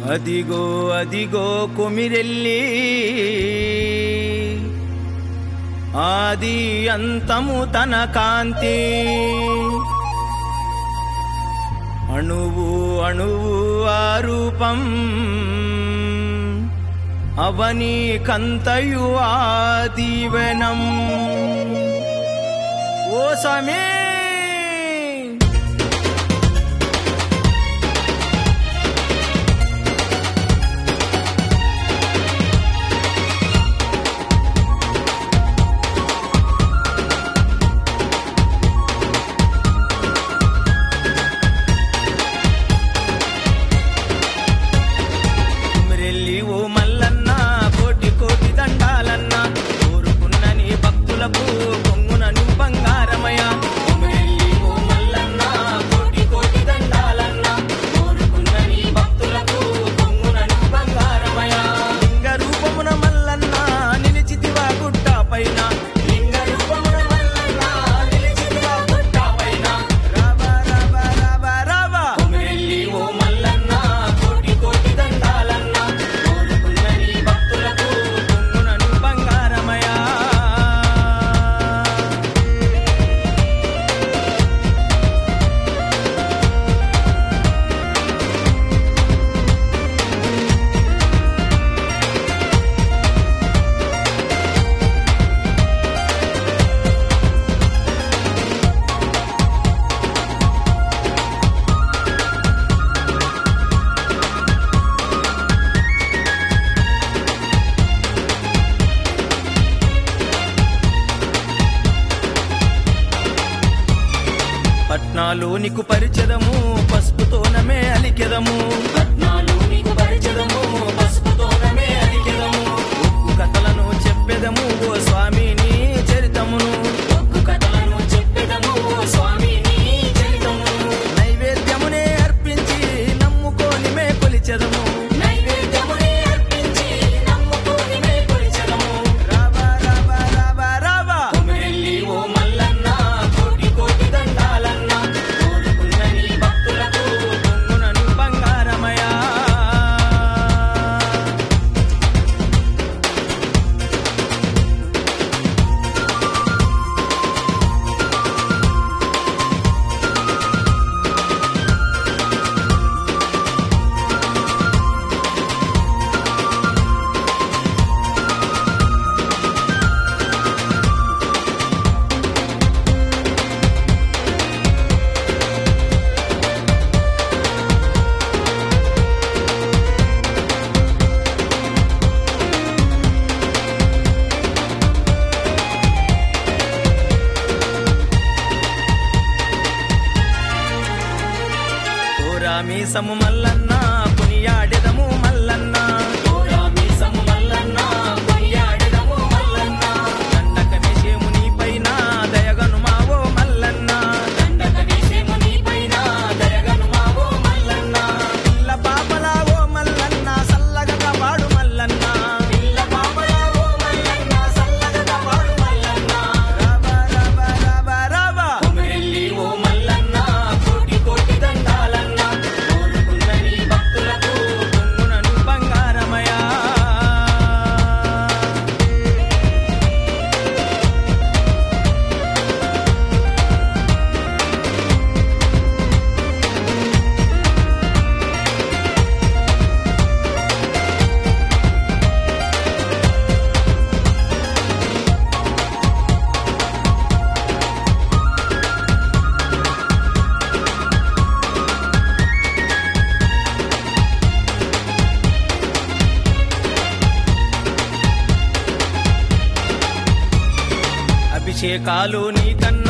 అదిగో అదిగో కొమిరెల్లి ఆది అంతము తన కాంతి అణువు అణువు ఆ రూపం అవని కంతయు ఆ దీవెనం ఓ సమీ కుమిరెల్లి ఓ మల్లన్న కోటి కోటి దండాలన్న కోరుకున్న నీ భక్తులకు పొంగున నువ్వు బంగారమయ కుమిరెల్లి ఓ మల్లన్న కోటి కోటి దండాలన్న కోరుకున్న నీ భక్తులకు పొంగున నువ్వు బంగారమయ లింగ రూపమున మల్లన్న నిలిచితివా గుట్ట పైన లింగ రూపమున మల్లన్న నిలిచితివా గుట్ట పైన రావా రావా రావా రావా కుమిరెల్లి ఓ మల్లన్న కోటి కోటి దండాలన్న కోరుకున్న నీ భక్తులకు పొంగునను బంగారమయా పట్నాలు నీకు పరిచదము పసుపుతోనమే అలికెదము పట్నాలు నీకు పరిచదము పసుపుతోనమే అలికెదము ఒక్కు కథలను చెప్పెదము ఓ స్వామి నీ చరితమును ఒక్కు కథలను చెప్పెదము ఓ స్వామి నీ చరితమును నైవేద్యమునే అర్పించి నమ్ముకోని మే కొలిచెదము నైవేద్యమునే అర్పించి నమ్ముకోని మే కొలిచెదము రావా రావా రావా రావా కొమిరెల్లి ఓ మల్లన్న కోటి కోటి దండాలన్న కోరుకున్న నీ భక్తులకు పొంగునను బంగారమయా మీసము మల్లన్న పునియాడెదము మల్లన్న మీసము మల్లన్న పునియాడెదము మల్లన్న దండక వేషేము నీ పైన దయగను మావో మల్లన్న దండక వేషేము నీ పైన దయగను మావో మల్లన్న పిల్ల పాపలా ఓ మల్లన్న సల్లగ కాపాడు మల్లన్న పిల్ల పాపలా ఓ మల్లన్న సల్లగ కాపాడు మల్లన్న రావా రావా రావా రావా కొమిరెల్లి ఓ మల్లన్న కోటి కోటి దండాలన్న కోరుకున్న నీ భక్తులకు పొంగునను బంగారమయా అభిషేకాలు నీకన్నా